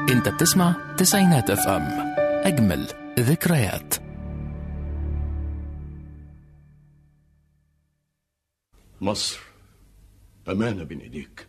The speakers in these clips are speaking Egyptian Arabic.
انت بتسمع تسعينات اف ام اجمل ذكريات مصر أمانة بين إيديك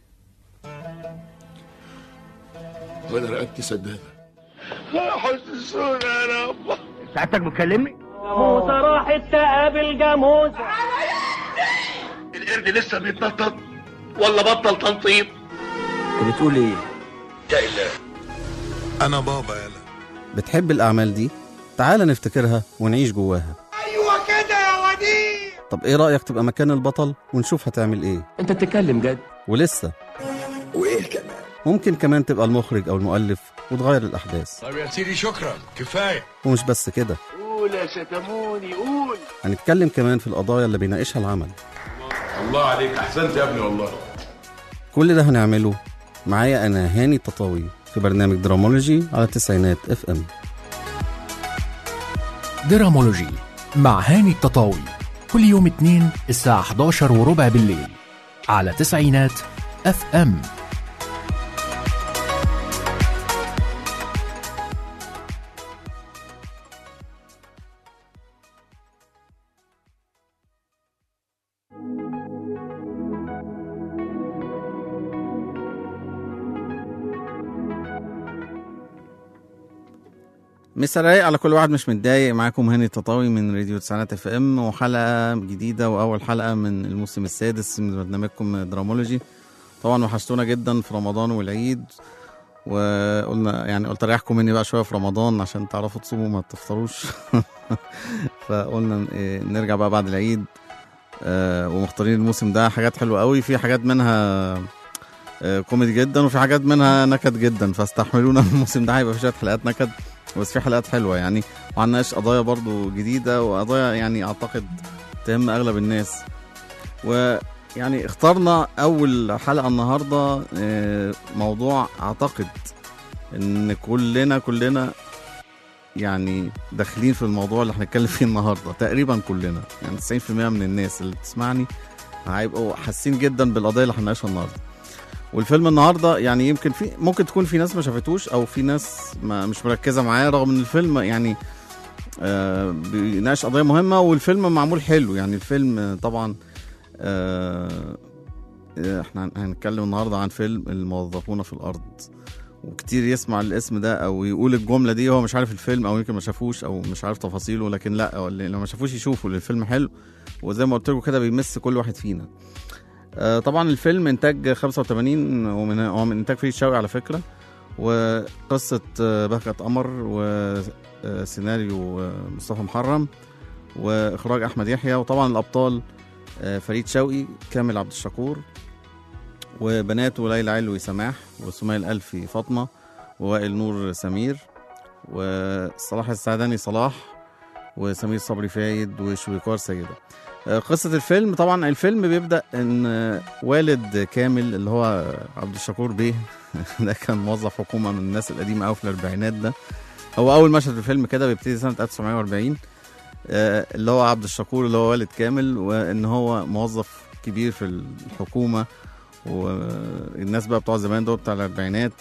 وأنا رقبتي سدادة حسسونا يا رب سعادتك بتكلمني؟ موسى راحت تقابل جاموسة القرد لسه بيتنطط ولا بطل تنطيط انت بتقول ايه؟ يا إله أنا بابا يلا بتحب الأعمال دي؟ تعال نفتكرها ونعيش جواها أيوة كده يا وديع طب إيه رأيك تبقى مكان البطل ونشوف هتعمل إيه؟ انت بتتكلم جد ولسه وإيه كمان؟ ممكن كمان تبقى المخرج أو المؤلف وتغير الأحداث طب يا سيدي شكرا كفاية ومش بس كده قول يا شتموني قول هنتكلم كمان في القضايا اللي بيناقشها العمل الله عليك أحسنت يا ابني والله كل ده هنعمله معايا أنا هاني التطاوي في برنامج درامولوجي على تسعينات اف ام درامولوجي مع هاني التطاوي كل يوم اثنين الساعة 11 وربع بالليل على تسعينات اف ام مسا رايق على كل واحد مش متضايق معاكم هاني التطاوي من راديو تسعينات اف ام وحلقه جديده واول حلقه من الموسم السادس من برنامجكم درامولوجي طبعا وحشتونا جدا في رمضان والعيد وقلنا يعني قلت اريحكم مني بقى شويه في رمضان عشان تعرفوا تصوموا ما تفطروش فقلنا إيه، نرجع بقى بعد العيد آه، ومختارين الموسم ده حاجات حلوه قوي في حاجات منها آه، كوميدي جدا وفي حاجات منها نكد جدا فاستحملونا الموسم ده هيبقى في شويه حلقات نكد بس في حلقات حلوه يعني وعناش قضايا برضو جديده وقضايا يعني اعتقد تهم اغلب الناس ويعني اخترنا اول حلقه النهارده آه، موضوع اعتقد ان كلنا كلنا يعني داخلين في الموضوع اللي هنتكلم فيه النهارده تقريبا كلنا يعني 90% من الناس اللي بتسمعني هيبقوا حاسين جدا بالقضيه اللي هنناقشها النهارده والفيلم النهارده يعني يمكن في ممكن تكون في ناس ما شافتوش او في ناس ما مش مركزه معاه رغم ان الفيلم يعني آه بيناقش قضيه مهمه والفيلم معمول حلو يعني الفيلم آه، طبعا آه آه، احنا هن- هنتكلم النهارده عن فيلم الموظفون في الارض وكتير يسمع الاسم ده او يقول الجمله دي هو مش عارف الفيلم او يمكن ما شافوش او مش عارف تفاصيله لكن لا هو اللي لو ما شافوش يشوفوا لأن الفيلم حلو وزي ما قلت لكم كده بيمس كل واحد فينا آه، طبعا الفيلم انتاج 85 ومن هو من انتاج فريد شوقي على فكره وقصه آه، بهجت قمر وسيناريو آه، مصطفى محرم واخراج احمد يحيى وطبعا الابطال آه، فريد شوقي كامل عبد الشكور وبناته ليلى علوي سماح وسمية الألفي فاطمة ووائل نور سمير وصلاح السعداني صلاح وسمير صبري فايد وشويكار سيدة آه، قصة الفيلم طبعا الفيلم بيبدأ ان آه، والد كامل اللي هو عبد الشكور بيه ده كان موظف حكومة من الناس القديمة قوي في الأربعينات ده هو أول مشهد في الفيلم كده بيبتدي سنة 1940 آه، اللي هو عبد الشكور اللي هو والد كامل وإن هو موظف كبير في الحكومة والناس بقى بتوع زمان دول بتاع الأربعينات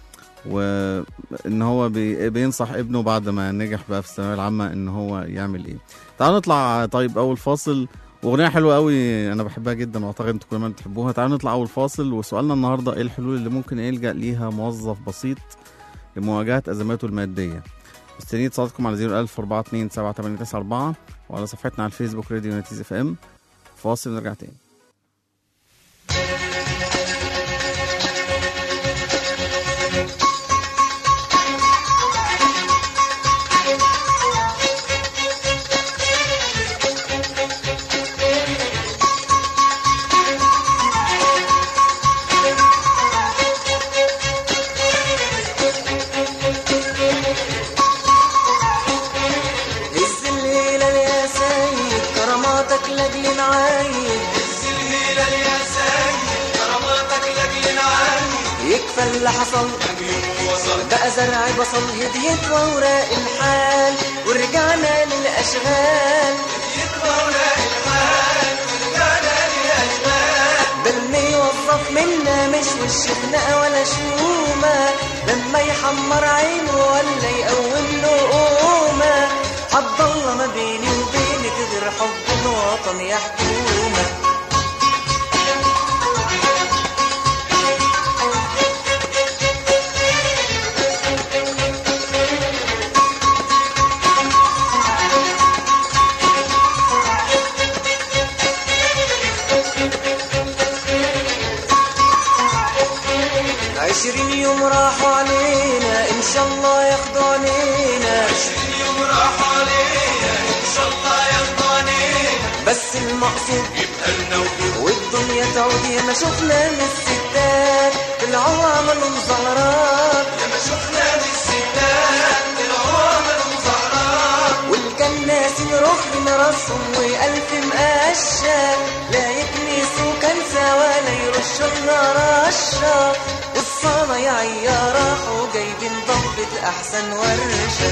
وإن هو بي- بينصح ابنه بعد ما نجح بقى في الثانوية العامة إن هو يعمل إيه تعالوا نطلع طيب أول فاصل واغنيه حلوه قوي انا بحبها جدا واعتقد انتوا كمان بتحبوها تعالوا نطلع اول فاصل وسؤالنا النهارده ايه الحلول اللي ممكن يلجا ليها موظف بسيط لمواجهه ازماته الماديه مستنيين اتصالاتكم على 01000 42 7894 وعلى صفحتنا على الفيسبوك راديو نتيز اف ام فاصل نرجع تاني هز الليلة يا سيد كراماتك لاجل نعايد هز الليلة يا سيد كراماتك لاجل نعايد يكفى اللي حصل بقى زرع بصل هديت واوراق الحال ورجعنا للاشغال هديت واوراق الحال ورجعنا للاشغال بل ما يوظف منا مش وش خناقه ولا شومه لما يحمر عينه ولا يقوم له قومة هتضل ما بيني وبينك غير حب الوطن يا حكومة عشرين يوم راحوا علينا ان شاء الله ياخدوا علينا عشرين يوم راحوا علينا ان شاء الله ياخدوا علينا بس المقصود يبقى لنا والدنيا تعود يا ما شفنا من الستات طلعوا عملوا مظاهرات يا ما شفنا من الستات طلعوا عملوا مظاهرات والكناسين رخم راسهم والف مقشة لا يكنسوا كنسة ولا يرشوا لنا رشة والصنايعية راحوا جايبين ضبة أحسن ورشة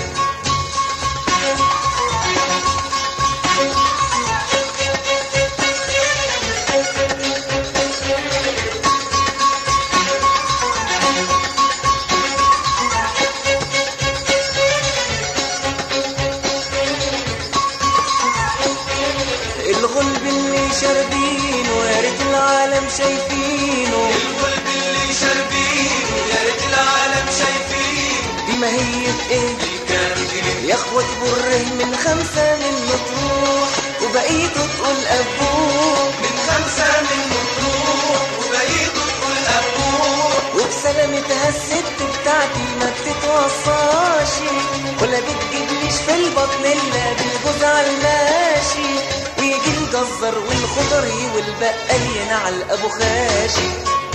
الغلب اللي شاربينه يا ريت العالم شايفينه الغلب اللي شاربينه يا ريت العالم شايفينه دي ما هي ايه يا اخوة بره من خمسة من مطروح وبقيته تقول ابوه من خمسة من مطروح وبقيته تقول ابوه وبسلامتها الست بتاعتي ما بتتوصاش ولا بتجيبليش في البطن الا بالجوز على الماشي ويجي الجزر والخضري والبقال ينعل ابو خاشي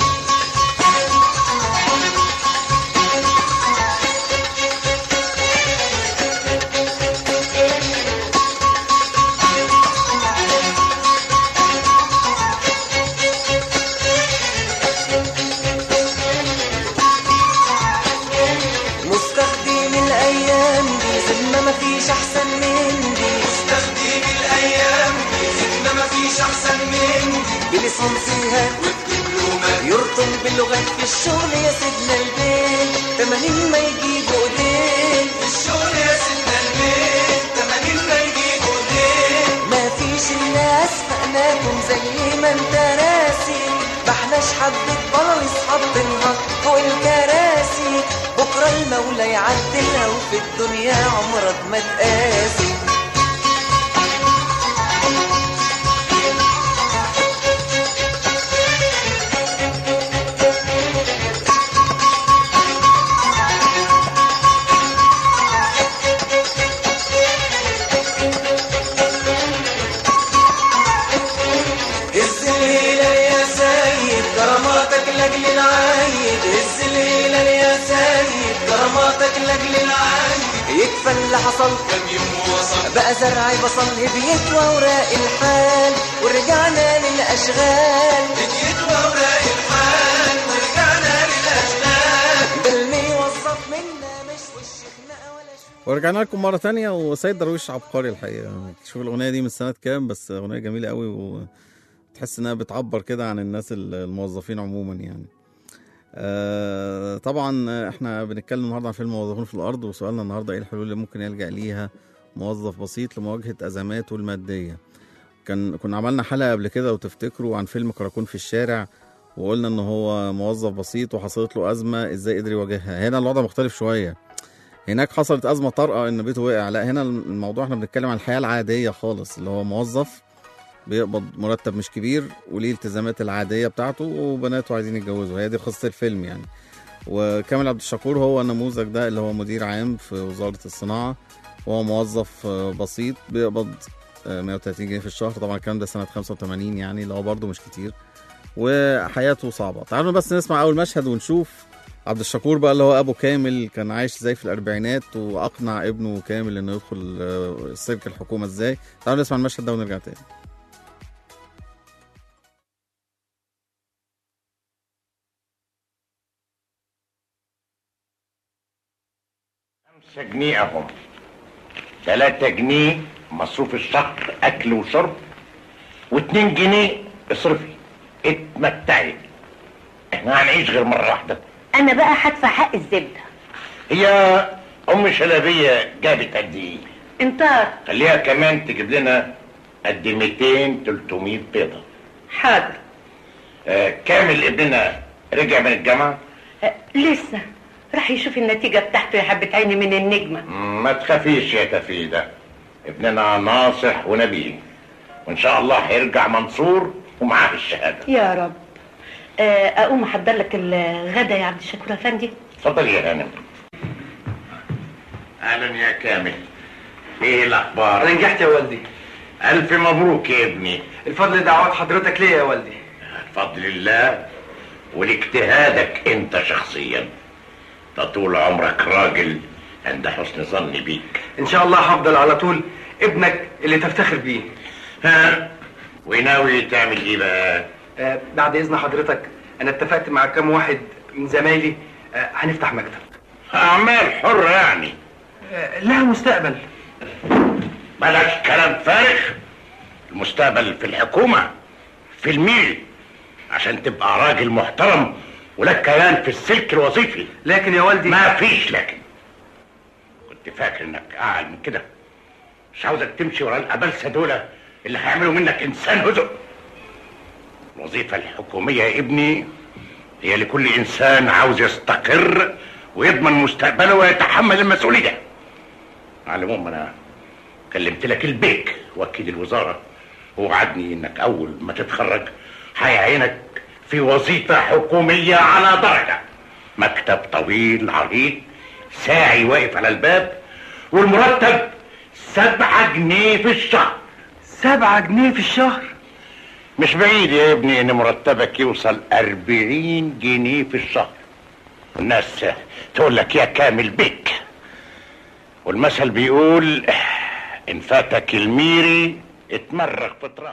مستخدم الايام دي زلمه مفيش احسن من دي مستخدم الايام دي زلمه مفيش احسن من دي بليسانسها والدبلومات يرطل باللغات في الشغل يا سيدنا البيت تمانين ما يجيبوا ايدين في الشغل يا سيدنا البيت تمانين ما يجيبوا ايدين ما فيش الناس فقناكم زي ما انت راسي ما احناش حبة بلاليص حاطينها فوق الكراسي بكرة المولى يعدلها وفي الدنيا عمرك ما تقاسي هز الهلال يا سيد كراماتك لاجل العايد هز الهلال يا سيد كراماتك لاجل العايد يكفى اللي حصل كم يوم وصل بقى زرعي بصل هديت واوراق الحال ورجعنا للاشغال هديت واوراق الحال ورجعنا للاشغال ده اللي يوظف منا مش وش خناقه ولا شو ورجعنا لكم مرة تانية وسيد درويش عبقري الحقيقة شوف الأغنية دي من سنة كام بس أغنية جميلة قوي وتحس إنها بتعبر كده عن الناس الموظفين عموما يعني آه طبعا احنا بنتكلم النهارده عن فيلم موظفون في الأرض وسؤالنا النهارده إيه الحلول اللي ممكن يلجأ ليها موظف بسيط لمواجهة أزماته المادية كان كنا عملنا حلقة قبل كده وتفتكروا عن فيلم كراكون في الشارع وقلنا إن هو موظف بسيط وحصلت له أزمة إزاي قدر يواجهها هنا الوضع مختلف شوية هناك حصلت أزمة طارئة إن بيته وقع لا هنا الموضوع احنا بنتكلم عن الحياة العادية خالص اللي هو موظف بيقبض مرتب مش كبير وليه التزامات العادية بتاعته وبناته عايزين يتجوزوا هي دي قصة الفيلم يعني وكامل عبد الشكور هو النموذج ده اللي هو مدير عام في وزارة الصناعة وهو موظف آه، بسيط بيقبض آه، 130 جنيه في الشهر طبعا الكلام ده سنة 85 يعني اللي هو برضه مش كتير وحياته صعبة تعالوا بس نسمع أول مشهد ونشوف عبد الشكور بقى اللي هو ابو كامل كان عايش ازاي في الاربعينات واقنع ابنه كامل انه يدخل آه، سلك الحكومه ازاي تعالوا نسمع المشهد ده ونرجع تاني خمسة جنيه اهم تلاتة جنيه مصروف الشهر اكل وشرب واتنين جنيه اصرفي اتمتعي احنا هنعيش غير مرة واحدة انا بقى هدفع حق الزبده هي ام شلبيه جابت قد ايه انت خليها كمان تجيب لنا قد 200 300 بيضه حاضر آه كامل ابننا رجع من الجامعه أه، لسه راح يشوف النتيجه بتاعته يا حبه عيني من النجمه مم، ما تخافيش يا تفيده ابننا ناصح ونبيل وان شاء الله هيرجع منصور ومعاه الشهاده يا رب أه، اقوم احضر لك الغدا يا عبد الشكور افندي اتفضل يا هانم اهلا يا كامل ايه الاخبار انا نجحت يا والدي الف مبروك يا ابني الفضل دعوات حضرتك ليه يا والدي بفضل الله ولاجتهادك انت شخصيا ده طول عمرك راجل عند حسن ظني بيك ان شاء الله هفضل على طول ابنك اللي تفتخر بيه ها وناوي تعمل ايه بقى آه بعد اذن حضرتك انا اتفقت مع كام واحد من زمايلي آه هنفتح مكتب اعمال حرة يعني آه لها مستقبل بلاش كلام فارغ المستقبل في الحكومة في الميل عشان تبقى راجل محترم ولك كيان في السلك الوظيفي لكن يا والدي ما فيش لكن كنت فاكر انك اعلى من كده مش عاوزك تمشي ورا الابلسه دول اللي هيعملوا منك انسان هزء الوظيفه الحكوميه يا ابني هي لكل انسان عاوز يستقر ويضمن مستقبله ويتحمل المسؤوليه على العموم انا كلمت لك البيك وكيل الوزاره ووعدني انك اول ما تتخرج هيعينك في وظيفه حكوميه على درجه مكتب طويل عريض ساعي واقف على الباب والمرتب سبعة جنيه في الشهر سبعة جنيه في الشهر مش بعيد يا ابني ان مرتبك يوصل أربعين جنيه في الشهر الناس تقول لك يا كامل بيك والمثل بيقول ان فاتك الميري اتمرغ في تراب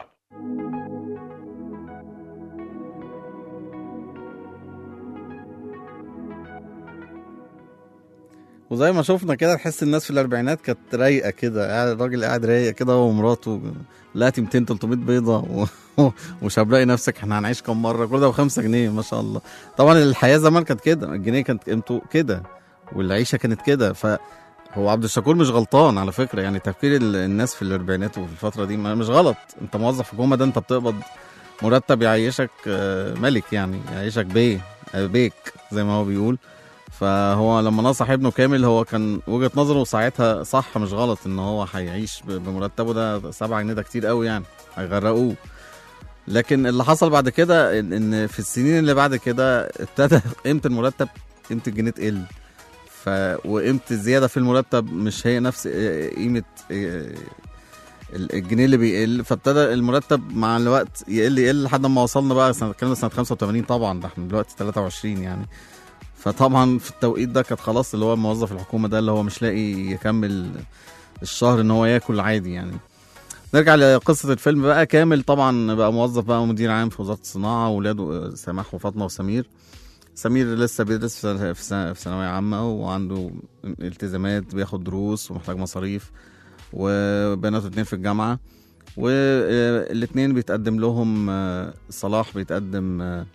وزي ما شفنا كده تحس الناس في الاربعينات كانت رايقه كده قاعد الراجل قاعد رايق كده هو ومراته لقيتي 200 300 بيضه و... ومش هتلاقي نفسك احنا هنعيش كام مره كل ده بخمسة جنيه ما شاء الله طبعا الحياه زمان كانت كده الجنيه كانت قيمته كده والعيشه كانت كده ف هو عبد الشكور مش غلطان على فكره يعني تفكير ال- الناس في الاربعينات وفي الفتره دي ما- مش غلط انت موظف حكومه ده انت بتقبض مرتب يعيشك آه، ملك يعني يعيشك بيه آه، بيك زي ما هو بيقول فهو لما نصح ابنه كامل هو كان وجهه نظره ساعتها صح مش غلط ان هو هيعيش ب- بمرتبه ده 7 جنيه ده كتير قوي يعني هيغرقوه لكن اللي حصل بعد كده ان إن في السنين اللي بعد كده ابتدى قيمه المرتب قيمه الجنيه تقل ف وقيمه الزياده في المرتب مش هي نفس قيمه ال- الجنيه اللي بيقل فابتدى المرتب مع الوقت يقل يقل لحد ما وصلنا بقى سنه كلمه سنه 85 طبعا ده احنا دلوقتي 23 يعني فطبعا في التوقيت ده كانت خلاص اللي هو موظف الحكومه ده اللي هو مش لاقي يكمل الشهر ان هو ياكل عادي يعني نرجع لقصه الفيلم بقى كامل طبعا بقى موظف بقى مدير عام في وزاره الصناعه واولاده سماح وفاطمه وسمير سمير لسه بيدرس في سنة- في سنة- في ثانويه عامه وعنده التزامات بياخد دروس ومحتاج مصاريف وبناته اتنين في الجامعه والاتنين بيتقدم لهم آه، صلاح بيتقدم آه،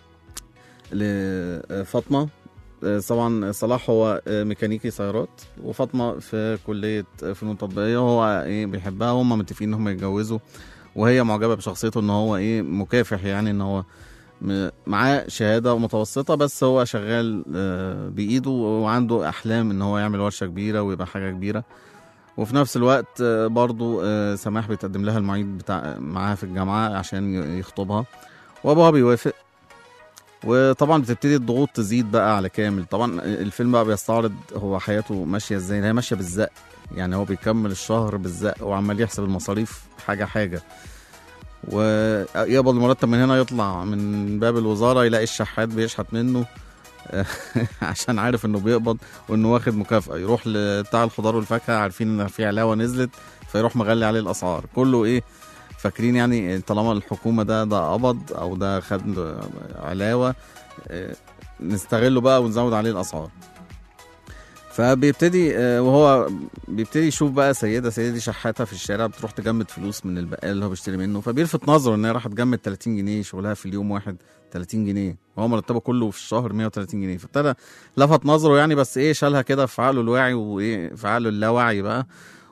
لفاطمه آه، طبعا صلاح هو آه، ميكانيكي سيارات وفاطمه في كليه فنون تطبيقيه وهو ايه بيحبها وهم متفقين ان هم يتجوزوا وهي معجبه بشخصيته ان هو ايه مكافح يعني ان هو م- معاه شهاده متوسطه بس هو شغال آه، بايده وعنده احلام ان هو يعمل ورشه كبيره ويبقى حاجه كبيره وفي نفس الوقت آه، برضو آه، سماح بيتقدم لها المعيد بتاع معاها في الجامعه عشان ي- يخطبها وابوها بيوافق وطبعا بتبتدي الضغوط تزيد بقى على كامل طبعا الفيلم بقى بيستعرض هو حياته ماشيه ازاي هي ماشيه بالزق يعني هو بيكمل الشهر بالزق وعمال يحسب المصاريف حاجه حاجه ويقبض المرتب من هنا يطلع من باب الوزاره يلاقي الشحات بيشحت منه عشان عارف انه بيقبض وانه واخد مكافاه يروح لبتاع الخضار والفاكهه عارفين ان في علاوه نزلت فيروح مغلي عليه الاسعار كله ايه فاكرين يعني طالما الحكومه ده ده قبض او ده خد علاوه آه، نستغله بقى ونزود عليه الاسعار فبيبتدي آه، وهو بيبتدي يشوف بقى سيده سيده دي شحاته في الشارع بتروح تجمد فلوس من البقال اللي هو بيشتري منه فبيلفت نظره ان هي راحت تجمد 30 جنيه شغلها في اليوم واحد 30 جنيه وهو مرتبه كله في الشهر 130 جنيه فابتدى لفت نظره يعني بس ايه شالها كده في عقله الواعي وايه في عقله اللاواعي بقى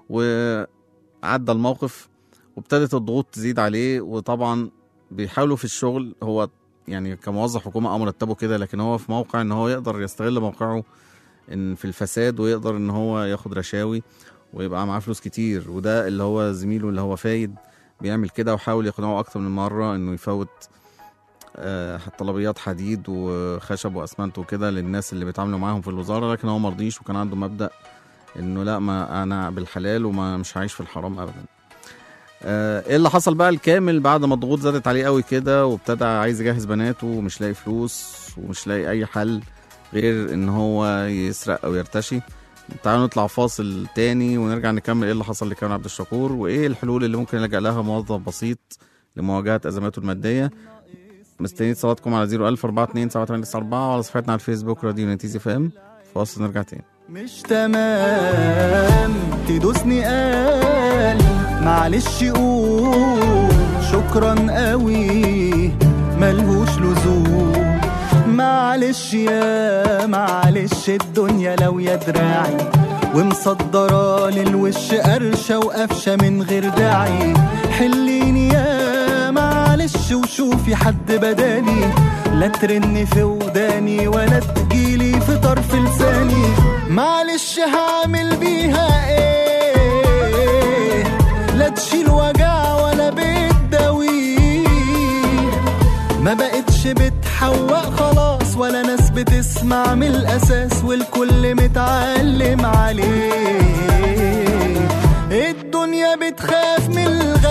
وعدى الموقف وابتدت الضغوط تزيد عليه وطبعا بيحاولوا في الشغل هو يعني كموظف حكومه اه مرتبه كده لكن هو في موقع ان هو يقدر يستغل موقعه ان في الفساد ويقدر ان هو ياخد رشاوي ويبقى معاه فلوس كتير وده اللي هو زميله اللي هو فايد بيعمل كده وحاول يقنعه اكتر من مره انه يفوت آه، طلبيات حديد وخشب واسمنت وكده للناس اللي بيتعاملوا معاهم في الوزاره لكن هو مرضيش وكان عنده مبدا انه لا ما انا بالحلال وما مش عايش في الحرام ابدا آه، ايه اللي حصل بقى الكامل بعد ما الضغوط زادت عليه قوي كده وابتدى عايز يجهز بناته ومش لاقي فلوس ومش لاقي اي حل غير ان هو يسرق او يرتشي تعالوا نطلع فاصل تاني ونرجع نكمل ايه اللي حصل لكامل عبد الشكور وايه الحلول اللي ممكن يلجأ لها موظف بسيط لمواجهة ازماته المادية مستنيين اتصالاتكم على 01000 427 وعلى صفحتنا على الفيسبوك راديو نتيزي فام فاصل نرجع تاني مش تمام تدوسني قال معلش قول شكرا قوي ملهوش لزوم معلش يا معلش الدنيا لو يا دراعي ومصدرة للوش قرشة وقفشة من غير داعي حليني يا معلش وشوفي حد بدالي لا ترن في وداني ولا تجيلي في طرف لساني معلش هعمل بيها ايه لا تشيل وجع ولا بتداويه ما بقتش بتحوق خلاص ولا ناس بتسمع من الاساس والكل متعلم عليه الدنيا بتخاف من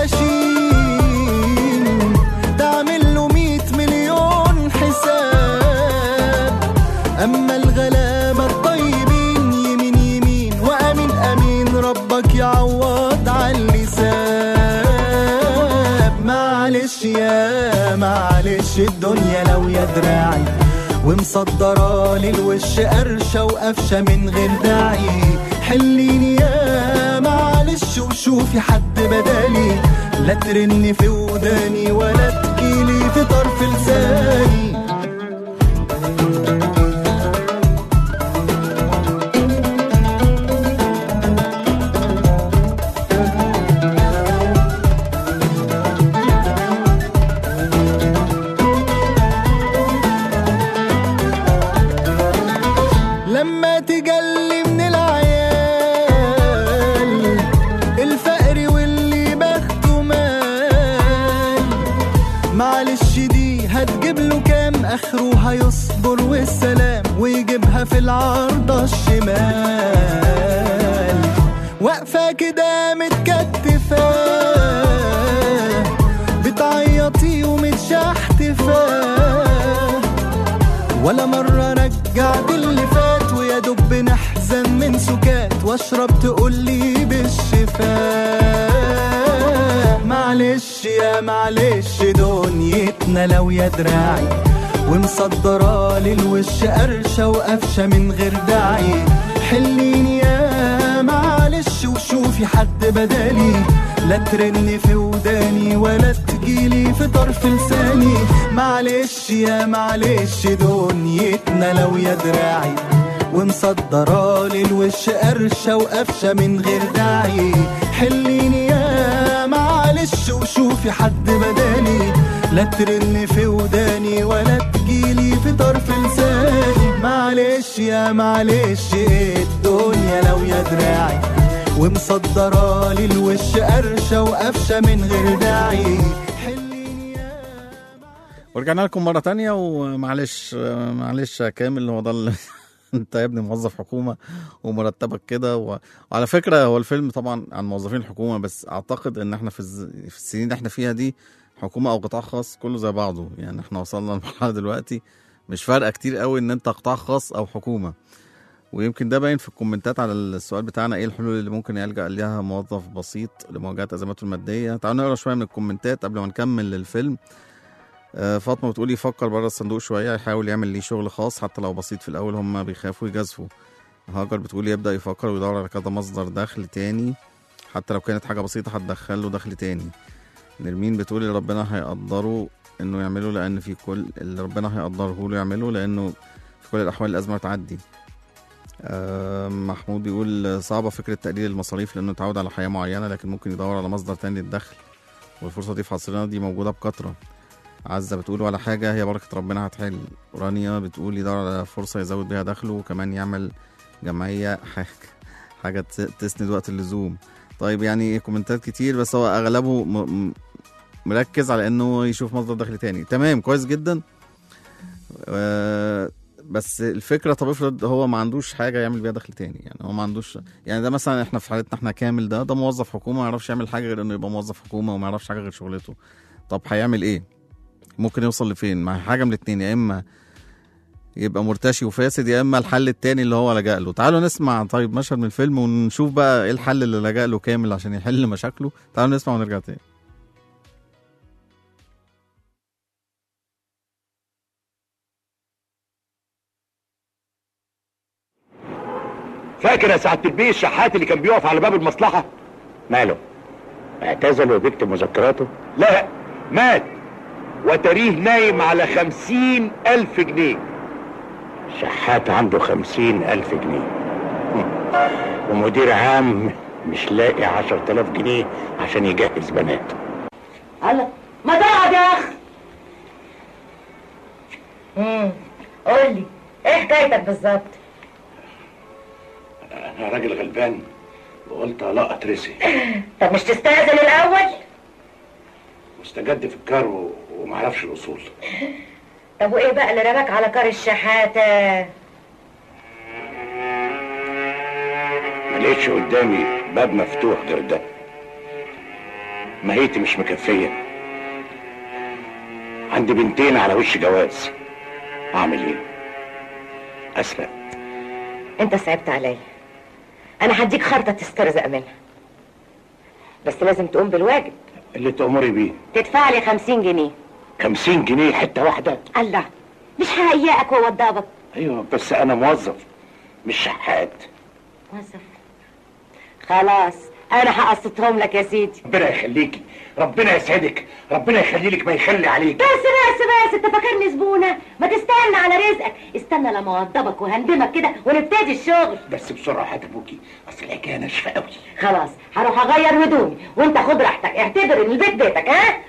الغشيم تعمل له مية مليون حساب اما الغلابة الطيبين يمين يمين وامين امين ربك يعوض على اللسان معلش يا معلش الدنيا لو يا دراعي ومصدرة للوش قرشة وقفشة من غير داعي حليني يا معلش وشوفي حد بدالي لا ترن في وداني ولا تجيلي في طرف لساني لما تجلي من العيال الفقر واللي بخته مال معلش دي هتجيب له كام اخره هيصبر والسلام ويجيبها في العارضة الشمال واقفة كده متكتفة بتعيطي ومتشحتفة ولا مرة رجعت اللي فات ويا دب نحزن من سكات واشرب تقولي بالشفاء معلش يا معلش دنيتنا لو يا دراعي ومصدرة للوش قرشة وقفشة من غير داعي حليني يا معلش وشوفي حد بدالي لا ترن في وداني ولا تجيلي في طرف لساني معلش يا معلش دنيتنا لو يا دراعي ومصدرة للوش قرشة وقفشة من غير داعي حليني يا معلش وشوفي حد بدالي لا ترن في وداني ولا تجيلي في طرف لساني معلش يا معلش الدنيا لو يا دراعي ومصدرة للوش قرشة وقفشة من غير داعي ورجعنا لكم مرة تانية ومعلش معلش يا كامل هو ده ال- انت يا ابني موظف حكومة ومرتبك كده و... وعلى فكرة هو الفيلم طبعا عن موظفين الحكومة بس اعتقد ان احنا في, الز... في السنين اللي احنا فيها دي حكومة او قطاع خاص كله زي بعضه يعني احنا وصلنا لمرحلة دلوقتي مش فارقة كتير قوي ان انت قطاع خاص او حكومة ويمكن ده باين في الكومنتات على السؤال بتاعنا ايه الحلول اللي ممكن يلجأ ليها موظف بسيط لمواجهة ازماته المادية تعالوا نقرا شوية من الكومنتات قبل ما نكمل الفيلم آه، فاطمه بتقول يفكر بره الصندوق شويه يحاول يعمل ليه شغل خاص حتى لو بسيط في الاول هم بيخافوا يجازفوا هاجر بتقول يبدأ يفكر ويدور على كذا مصدر دخل تاني حتى لو كانت حاجة بسيطة هتدخل له دخل تاني نرمين بتقول اللي ربنا هيقدره انه يعمله لان في كل اللي ربنا هيقدره له يعمله لانه في كل الاحوال الازمه تعدي آه، محمود بيقول صعبة فكرة تقليل المصاريف لأنه اتعود على حياة معينة لكن ممكن يدور على مصدر تاني للدخل والفرصة دي في عصرنا دي موجودة بكثرة عزة بتقول ولا حاجة هي بركة ربنا هتحل رانيا بتقول يدور على فرصة يزود بيها دخله وكمان يعمل جمعية حاجة, حاجة تس- تسند وقت اللزوم طيب يعني كومنتات كتير بس هو أغلبه م... م- مركز على انه يشوف مصدر دخل تاني تمام كويس جدا آه، بس الفكره طب افرض هو ما عندوش حاجه يعمل بيها دخل تاني يعني هو ما عندوش يعني ده مثلا احنا في حالتنا احنا كامل ده ده موظف حكومه ما يعرفش يعمل حاجه غير انه يبقى موظف حكومه وما يعرفش حاجه غير شغلته طب هيعمل ايه ممكن يوصل لفين ما هي حاجه من الاتنين يا اما يبقى مرتشي وفاسد يا اما الحل التاني اللي هو لجأ له تعالوا نسمع طيب مشهد من الفيلم ونشوف بقى ايه الحل اللي لجأ له كامل عشان يحل مشاكله تعالوا نسمع ونرجع تاني فاكر يا سعاده البيه الشحات اللي كان بيقف على باب المصلحه ماله اعتزل وبيكتب مذكراته لا مات وتريه نايم على خمسين ألف جنيه شحات عنده خمسين ألف جنيه ومدير عام مش لاقي عشر تلاف جنيه عشان يجهز بناته الله ما تقعد يا اخ امم قول لي ايه حكايتك بالظبط انا راجل غلبان وقلت لا اترسي طب مش تستأذن الاول واستجد في الكار و- ومعرفش الاصول طب وايه بقى اللي رماك على كار الشحاته ما لقيتش قدامي باب مفتوح غير ده ماهيتي مش مكفيه عندي بنتين على وش جواز اعمل ايه اسرق انت صعبت عليا انا هديك خرطه تسترزق منها بس لازم تقوم بالواجب اللي تأمري بيه تدفع لي خمسين جنيه خمسين جنيه حته واحده الله مش ههيئك ووضبك ايوه بس انا موظف مش شحات موظف خلاص انا هقسطهم لك يا سيدي ربنا يخليكي ربنا يسعدك ربنا يخلي لك ما يخلي عليك بس بس بس انت فاكرني زبونه ما تستنى على رزقك استنى لما اوضبك وهندمك كده ونبتدي الشغل بس بسرعه هات ابوكي اصل الحكايه ناشفه قوي خلاص هروح اغير هدومي وانت خد راحتك اعتبر ان البيت بيتك ها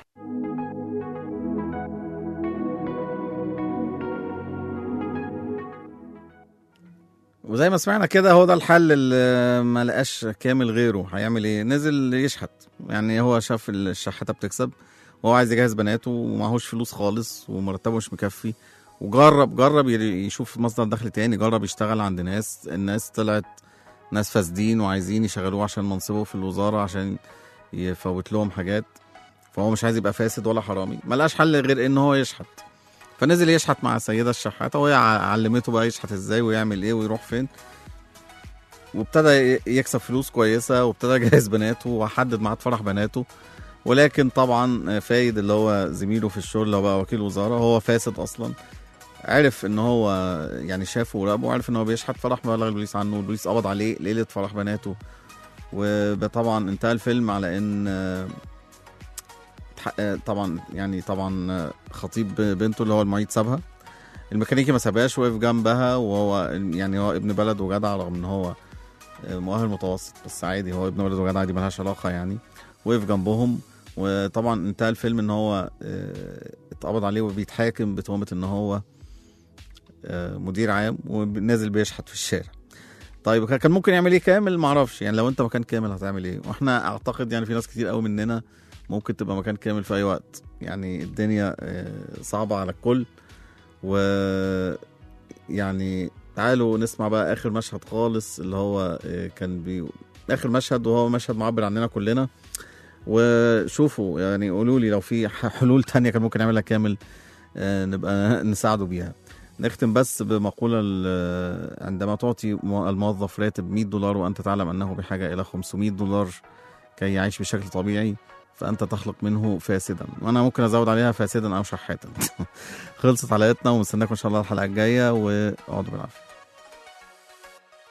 وزي ما سمعنا كده هو ده الحل اللي ما لقاش كامل غيره هيعمل ايه نزل يشحت يعني هو شاف الشحاته بتكسب وهو عايز يجهز بناته ومعهوش فلوس خالص ومرتبه مش مكفي وجرب جرب ي- يشوف مصدر دخل تاني جرب يشتغل عند ناس الناس طلعت ناس فاسدين وعايزين يشغلوه عشان منصبه في الوزاره عشان يفوت لهم حاجات فهو مش عايز يبقى فاسد ولا حرامي ملقاش حل غير ان هو يشحت فنزل يشحت مع السيده الشحاته وهي ع- علمته بقى يشحت ازاي ويعمل ايه ويروح فين وابتدى ي- يكسب فلوس كويسه وابتدى يجهز بناته وحدد ميعاد فرح بناته ولكن طبعا فايد اللي هو زميله في الشغل اللي هو بقى وكيل وزاره هو فاسد اصلا عرف ان هو يعني شافه وراقبه وعرف ان هو بيشحت فراح بلغ البوليس عنه والبوليس قبض عليه ليله فرح بناته وطبعا انتهى الفيلم على ان آه، اتح- آه، طبعا يعني طبعا آه، خطيب بنته اللي هو المعيد سابها الميكانيكي ما سابهاش وقف جنبها وهو يعني هو ابن بلد وجدع رغم ان هو آه، مؤهل متوسط بس عادي هو ابن بلد وجدع دي ملهاش علاقه يعني وقف جنبهم وطبعا انتهى الفيلم ان هو آه، اتقبض عليه وبيتحاكم بتهمه ان هو آه، مدير عام ونازل بيشحت في الشارع طيب كان ممكن يعمل ايه كامل معرفش يعني لو انت مكان كامل هتعمل ايه واحنا اعتقد يعني في ناس كتير قوي مننا ممكن تبقى مكان كامل في اي وقت يعني الدنيا آه، صعبة على الكل و يعني تعالوا نسمع بقى اخر مشهد خالص اللي هو آه، كان بي... اخر مشهد وهو مشهد معبر عننا كلنا وشوفوا يعني قولوا لي لو في ح- حلول تانية كان ممكن نعملها كامل آه، نبقى نساعده بيها نختم بس بمقولة ال- عندما تعطي مو- الموظف راتب 100 دولار وأنت تعلم أنه بحاجة إلى 500 دولار كي يعيش بشكل طبيعي فأنت تخلق منه فاسدا وأنا ممكن أزود عليها فاسدا أو شحاتا خلصت حلقتنا ومستناكم إن شاء الله الحلقة الجاية واقعدوا بالعافية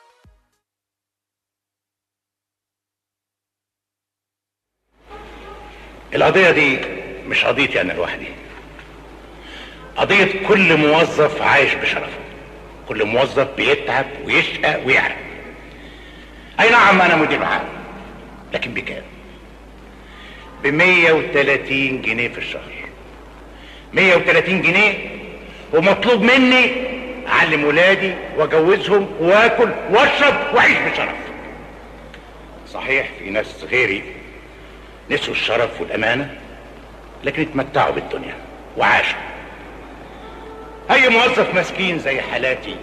القضية دي مش قضيتي أنا لوحدي قضية كل موظف عايش بشرفه كل موظف بيتعب ويشقى ويعرق أي نعم أنا مدير عام لكن بكام؟ ب 130 جنيه في الشهر 130 جنيه ومطلوب مني أعلم ولادي وأجوزهم وآكل وأشرب وأعيش بشرف صحيح في ناس غيري نسوا الشرف والأمانة لكن اتمتعوا بالدنيا وعاشوا أي موظف مسكين زي حالاتي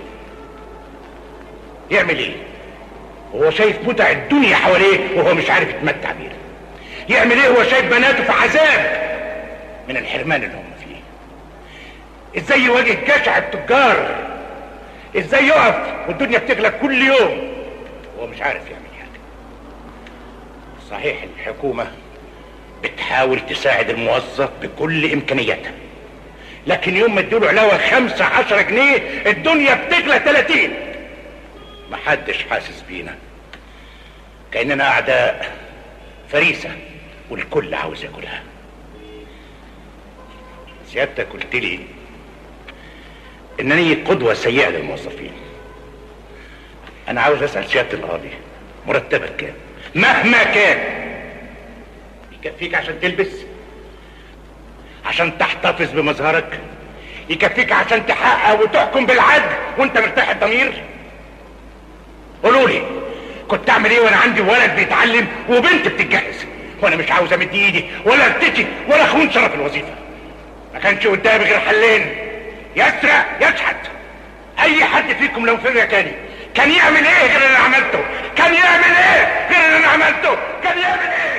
يعمل إيه؟ وهو شايف متع الدنيا حواليه وهو مش عارف يتمتع بيها يعمل إيه وهو شايف بناته في عذاب من الحرمان اللي هم فيه ازاي يواجه جشع التجار ازاي يقف والدنيا بتغلى كل يوم وهو مش عارف يعمل حاجه صحيح الحكومه بتحاول تساعد الموظف بكل امكانياتها لكن يوم ما ادوله علاوه خمسة عشرة جنيه الدنيا بتغلى 30 محدش حاسس بينا كاننا اعداء فريسه والكل عاوز ياكلها سيادتك قلت لي انني قدوه سيئه للموظفين انا عاوز اسال سياده القاضي مرتبك كام مهما كان يكفيك عشان تلبس عشان تحتفظ بمظهرك يكفيك عشان تحقق وتحكم بالعدل وانت مرتاح الضمير قولوا لي كنت اعمل ايه وانا عندي ولد بيتعلم وبنت بتتجهز وانا مش عاوز امد ايدي ولا ارتكي ولا اخون شرف الوظيفه ما كانش قدامي غير حلين يسرق يشحت اي حد فيكم لو في مكاني كان يعمل ايه غير اللي انا عملته كان يعمل ايه غير اللي انا عملته كان يعمل ايه